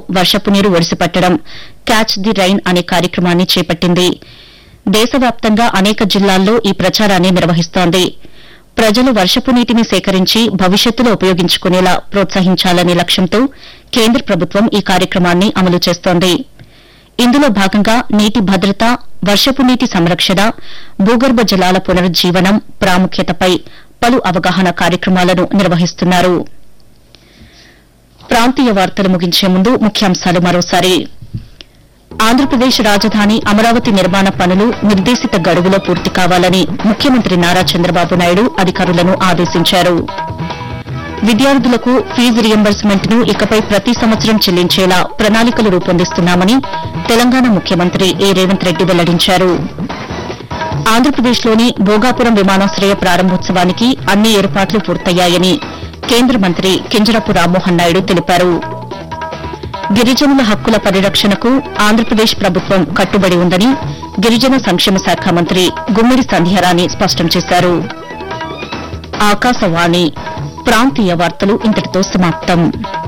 వర్షపు నీరు ఒడిసిపట్టడం catch the rain అనే కార్యక్రమాన్ని చేపట్టింది దేశవ్యాప్తంగా అనేక జిల్లాల్లో ఈ ప్రచారాన్ని నిర్వహిస్తోంది ప్రజలు వర్షపు నీటిని సేకరించి భవిష్యత్తులో ఉపయోగించుకునేలా ప్రోత్సహించాలనే లక్ష్యంతో కేంద్ర ప్రభుత్వం ఈ కార్యక్రమాన్ని అమలు చేస్తోంది ఇందులో భాగంగా నీటి భద్రత వర్షపు నీటి సంరక్షణ భూగర్భ జలాల పునరుజ్జీవనం ప్రాముఖ్యతపై పలు అవగాహన కార్యక్రమాలను నిర్వహిస్తున్నారు ప్రాంతీయ వార్తలు ముగించే ముందు ముఖ్యాంశాలు మరోసారి ఆంధ్రప్రదేశ్ రాజధాని అమరావతి నిర్మాణ పనులు నిర్దేశిత గడువులో పూర్తి కావాలని ముఖ్యమంత్రి నారా చంద్రబాబు నాయుడు అధికారులను ఆదేశించారు విద్యార్థులకు ఫీజు రియంబర్స్మెంట్ ను ఇకపై ప్రతి సంవత్సరం చెల్లించేలా ప్రణాళికలు రూపొందిస్తున్నామని తెలంగాణ ముఖ్యమంత్రి ఏ రేవంత్ రెడ్డి వెల్లడించారు ఆంధ్రప్రదేశ్లోని భోగాపురం విమానాశ్రయ ప్రారంభోత్సవానికి అన్ని ఏర్పాట్లు పూర్తయ్యాయని కేంద్ర మంత్రి కింజరపు రామ్మోహన్ నాయుడు తెలిపారు గిరిజనుల హక్కుల పరిరక్షణకు ఆంధ్రప్రదేశ్ ప్రభుత్వం కట్టుబడి ఉందని గిరిజన సంక్షేమ శాఖ మంత్రి గుమ్మిడి సంధ్యారాణి స్పష్టం చేశారు ఆకాశవాణి ప్రాంతీయ వార్తలు ఇంతటితో సమాప్తం